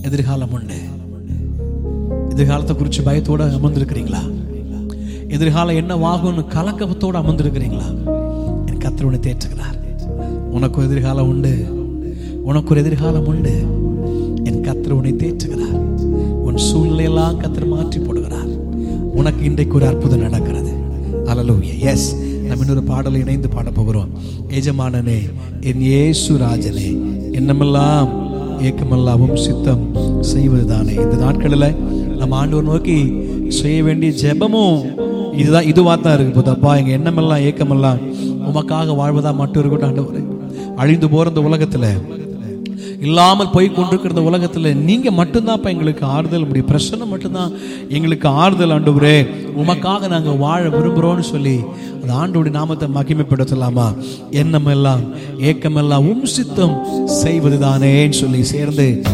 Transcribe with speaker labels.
Speaker 1: எதிர்காலம் உண்டு எதிர்காலத்தை குறித்து பயத்தோட அமர்ந்திருக்கிறீங்களா எதிர்காலம் என்னவாகும்னு கலக்கத்தோடு அமர்ந்திருக்கிறீங்களா என் கத்தர் உன்னை தேற்றுகிறார் உனக்கு ஒரு எதிர்காலம் உண்டு உனக்கு ஒரு எதிர்காலம் உண்டு என் கத்தர் உன்னை தேற்றுகிறார் உன் சூழ்நிலையெல்லாம் கத்தர் மாற்றி போடுகிறார் உனக்கு இன்றைக்கு ஒரு அற்புதம் நடக்கிறது அலலூயா எஸ் நம்ம இன்னொரு பாடலை இணைந்து பாட போகிறோம் எஜமானனே என் இயேசு ராஜனே என்னமெல்லாம் ஏக்கமெல்லாவும் சித்தம் செய்வதுதானே இந்த நாட்களில் நம்ம ஆண்டவர் நோக்கி செய்ய வேண்டிய ஜெபமும் இதுதான் இதுவாக தான் இருக்கு போதப்பா எங்க எண்ணமெல்லாம் ஏக்கமெல்லாம் உமக்காக வாழ்வதா மட்டும் இருக்கட்டும் ஆண்டவரே அழிந்து போற இந்த உலகத்துல இல்லாமல் போய் கொண்டிருக்கிற இந்த உலகத்துல நீங்க மட்டும்தான்ப்பா எங்களுக்கு ஆறுதல் முடியும் பிரச்சனை மட்டும்தான் எங்களுக்கு ஆறுதல் ஆண்டவரே உமக்காக நாங்க வாழ விரும்புறோம்னு சொல்லி அந்த ஆண்டோடைய நாமத்தை மகிமைப்படுத்தலாமா எண்ணமெல்லாம் ஏக்கமெல்லாம் உம் சித்தம் செய்வதுதானேன்னு சொல்லி சேர்ந்து